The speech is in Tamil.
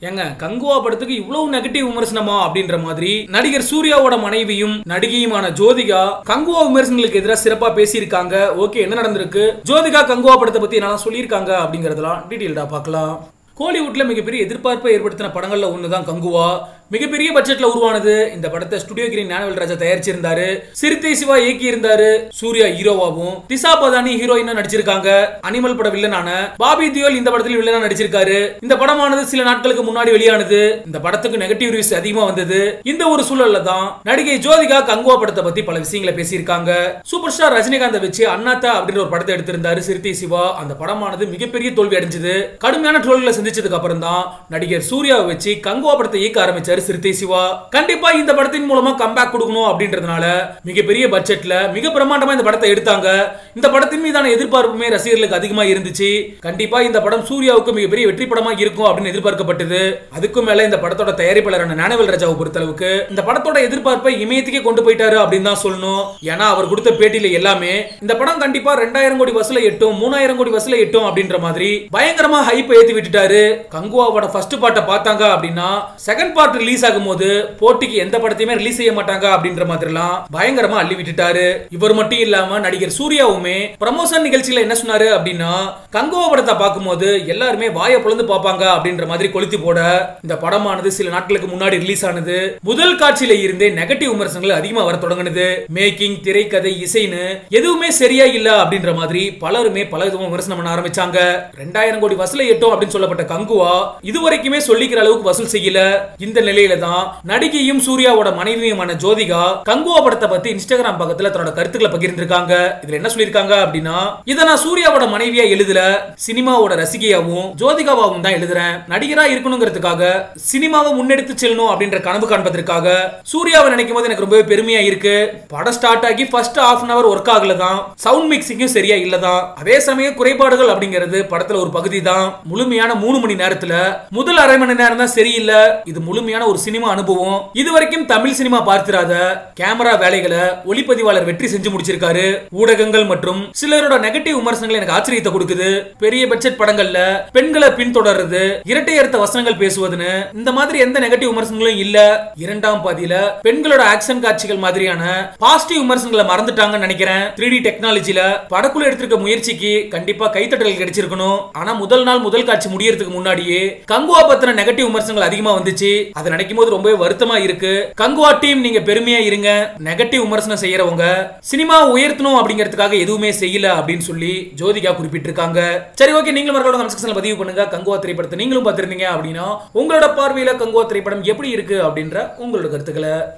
ஏங்க கங்குவா படத்துக்கு இவ்வளவு நெகட்டிவ் விமர்சனமா அப்படின்ற மாதிரி நடிகர் சூர்யாவோட மனைவியும் நடிகையுமான ஜோதிகா கங்குவா விமர்சனங்களுக்கு எதிராக சிறப்பா பேசியிருக்காங்க ஓகே என்ன நடந்திருக்கு ஜோதிகா கங்குவா படத்தை பத்தி என்னெல்லாம் சொல்லியிருக்காங்க அப்படிங்கறதெல்லாம் டீட்டெயில்டா பார்க்கலாம் கோலிவுட்ல மிகப்பெரிய எதிர்பார்ப்பை ஏற்படுத்தின படங்கள்ல ஒண்ணுதான் கங்குவா மிகப்பெரிய பட்ஜெட்ல உருவானது இந்த படத்தை ஸ்டுடியோ கிரீன் ஞானவேல் ராஜா தயாரிச்சிருந்தாரு சிறுத்தை சிவா இயக்கி இருந்தாரு சூர்யா ஹீரோவாவும் திசா பதானி ஹீரோயினா நடிச்சிருக்காங்க அனிமல் பட வில்லனான பாபி தியோல் இந்த படத்தில் வில்லனா நடிச்சிருக்காரு இந்த படமானது சில நாட்களுக்கு முன்னாடி வெளியானது இந்த படத்துக்கு நெகட்டிவ் ரிவ்யூஸ் அதிகமா வந்தது இந்த ஒரு சூழல்ல தான் நடிகை ஜோதிகா கங்குவா படத்தை பத்தி பல விஷயங்களை பேசியிருக்காங்க சூப்பர் ஸ்டார் ரஜினிகாந்தை வச்சு அண்ணாத்தா அப்படின்ற ஒரு படத்தை எடுத்திருந்தாரு சிறுத்தை சிவா அந்த படமானது மிகப்பெரிய தோல்வி அடைஞ்சது கடுமையான ட்ரோல்களை சந்திச்சதுக்கு அப்புறம் தான் நடிகர் சூர்யாவை வச்சு கங்குவா படத்தை இயக்க ஆரம்பிச்சாரு சிறுத்தை சிவா கண்டிப்பா இந்த படத்தின் மூலமா கம்பேக் கொடுக்கணும் அப்படின்றதுனால மிகப்பெரிய பட்ஜெட்ல மிக பிரம்மாண்டமா இந்த படத்தை எடுத்தாங்க இந்த படத்தின் மீதான எதிர்பார்ப்புமே ரசிகர்களுக்கு அதிகமா இருந்துச்சு கண்டிப்பா இந்த படம் சூர்யாவுக்கு மிகப்பெரிய வெற்றி படமா இருக்கும் அப்படின்னு எதிர்பார்க்கப்பட்டது அதுக்கும் மேல இந்த படத்தோட தயாரிப்பாளரான ஞானவேல் ராஜாவை பொறுத்தளவுக்கு இந்த படத்தோட எதிர்பார்ப்பை இமயத்துக்கே கொண்டு போயிட்டாரு அப்படின்னு தான் சொல்லணும் ஏன்னா அவர் கொடுத்த பேட்டியில எல்லாமே இந்த படம் கண்டிப்பா ரெண்டாயிரம் கோடி வசூல எட்டும் மூணாயிரம் கோடி வசூல எட்டும் அப்படின்ற மாதிரி பயங்கரமா ஹைப் ஏத்தி விட்டுட்டாரு கங்குவாவோட ஃபர்ஸ்ட் பார்ட்டை பார்த்தாங்க அப்படின்னா செகண்ட் பார்ட் ரிலீஸ் ஆகும்போது போட்டிக்கு எந்த படத்தையுமே ரிலீஸ் செய்ய மாட்டாங்க அப்படின்ற மாதிரிலாம் பயங்கரமா அள்ளி விட்டுட்டாரு இவர் மட்டும் இல்லாம நடிகர் சூர்யாவுமே ப்ரமோஷன் நிகழ்ச்சியில என்ன சொன்னாரு அப்படின்னா கங்குவா படத்தை பார்க்கும்போது எல்லாருமே வாயை பொழுந்து பார்ப்பாங்க அப்படின்ற மாதிரி கொளுத்தி போட இந்த படமானது சில நாட்களுக்கு முன்னாடி ரிலீஸ் ஆனது முதல் காட்சியில இருந்தே நெகட்டிவ் விமர்சனங்கள் அதிகமா வர தொடங்குனது மேக்கிங் திரைக்கதை இசைன்னு எதுவுமே சரியா இல்ல அப்படின்ற மாதிரி பலருமே பல விதமா விமர்சனம் பண்ண ஆரம்பிச்சாங்க ரெண்டாயிரம் கோடி வசூலை எட்டும் அப்படின்னு சொல்லப்பட்ட கங்குவா இதுவரைக்குமே சொல்லிக்கிற அளவுக்கு வசூல் செய்யல இந்த நிலையில தான் நடிகையும் சூர்யாவோட மனைவியுமான ஜோதிகா கங்குவா படத்தை பத்தி இன்ஸ்டாகிராம் பக்கத்துல தன்னோட கருத்துக்களை பகிர்ந்திருக்காங்க இதுல என்ன சொல்லிருக்காங்க அப்படின்னா இதை நான் சூர்யாவோட மனைவியா எழுதல சினிமாவோட ரசிகையாவும் ஜோதிகாவாவும் தான் எழுதுறேன் நடிகரா இருக்கணுங்கிறதுக்காக சினிமாவை முன்னெடுத்து செல்லணும் அப்படின்ற கனவு காண்பதற்காக சூர்யாவை நினைக்கும் போது எனக்கு ரொம்பவே பெருமையா இருக்கு படம் ஸ்டார்ட் ஆகி ஃபர்ஸ்ட் ஹாஃப் அன் அவர் ஒர்க் ஆகல தான் சவுண்ட் மிக்சிங்கும் சரியா இல்ல தான் அதே சமயம் குறைபாடுகள் அப்படிங்கிறது படத்துல ஒரு பகுதி தான் முழுமையான மூணு மணி நேரத்துல முதல் அரை மணி நேரம் தான் சரியில்லை இது முழுமையான ஒரு சினிமா அனுபவம் இது வரைக்கும் தமிழ் சினிமா பார்த்திராத கேமரா வேலைகளை ஒளிப்பதிவாளர் வெற்றி செஞ்சு முடிச்சிருக்காரு ஊடகங்கள் மற்றும் சிலரோட நெகட்டிவ் விமர்சனங்கள் எனக்கு ஆச்சரியத்தை கொடுக்குது பெரிய பட்ஜெட் படங்கள்ல பெண்களை பின்தொடர்றது இரட்டை அர்த்த வசனங்கள் பேசுவதுன்னு இந்த மாதிரி எந்த நெகட்டிவ் விமர்சனங்களும் இல்ல இரண்டாம் பாதியில பெண்களோட ஆக்ஷன் காட்சிகள் மாதிரியான பாசிட்டிவ் விமர்சனங்களை மறந்துட்டாங்கன்னு நினைக்கிறேன் த்ரீ டி டெக்னாலஜில படக்குள்ள எடுத்திருக்க முயற்சிக்கு கண்டிப்பா கைத்தட்டல் கிடைச்சிருக்கணும் ஆனா முதல் நாள் முதல் காட்சி முடியறதுக்கு முன்னாடியே கங்குவா பத்தின நெகட்டிவ் விமர்சனங்கள் அதிகமா வந்துச்சு அதை நினைக்கும் போது ரொம்பவே வருத்தமா இருக்கு கங்குவா டீம் நீங்க பெருமையா இருங்க நெகட்டிவ் விமர்சனம் செய்யறவங்க சினிமா உயர்த்தணும் அப்படிங்கிறதுக்காக எதுவுமே செய்யல அப்படின்னு சொல்லி ஜோதிகா குறிப்பிட்டிருக்காங்க சரி ஓகே நீங்களும் மறக்காம கமெண்ட் செக்ஷன்ல பதிவு பண்ணுங்க கங்குவா திரைப்படத்தை நீங்களும் பார்த்திருந்தீங்க அப்படின்னா உங்களோட பார்வையில கங்குவா திரைப்படம் எப்படி இருக்கு அப்படின்ற உங்களோட கருத்துக்களை